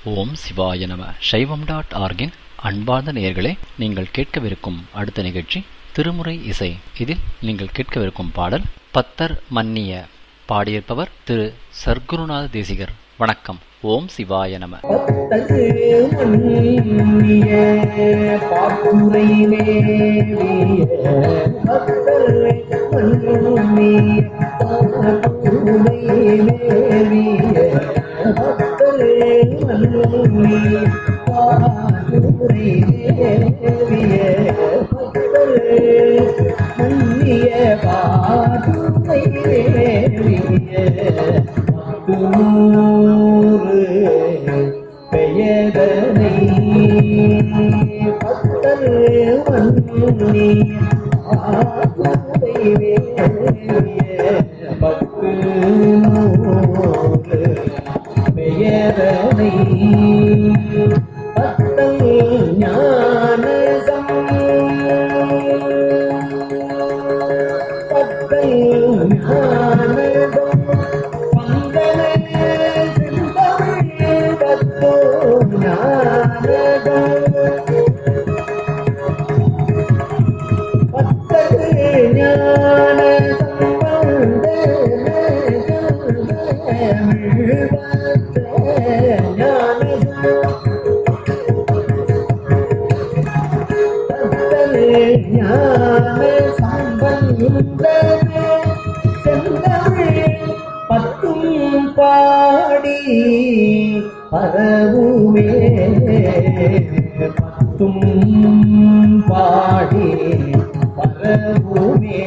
ஓம் சிவாய நம சைவம் டாட் ஆர்கின் அன்பார்ந்த நேயர்களே நீங்கள் கேட்கவிருக்கும் அடுத்த நிகழ்ச்சி திருமுறை இசை இதில் நீங்கள் கேட்கவிருக்கும் பாடல் பத்தர் மன்னிய பாடியிருப்பவர் திரு சர்க்குருநாத தேசிகர் வணக்கம் ஓம் சிவாய நம பத்தகு மன்னிய பாட்டுரை மேவிய பத்தர் மன்னிய பாட்டுரை மேவிய பத்தர் மன்னிய பாட்டுரை மேவிய பத்தர் மன்னிய பாட்டுரை மேவிய நூறு பெயதனை பத்தல் வன்னி ஆகுதை வேறிய பத்து நூறு பெயதனை பத்தல் ஞானதம் பத்தல் ஞானதம் ஞான சம்பந்தமே செந்தமிழ் பத்தும் பாடி பரவுமே பத்தும் பாடி பரவுமே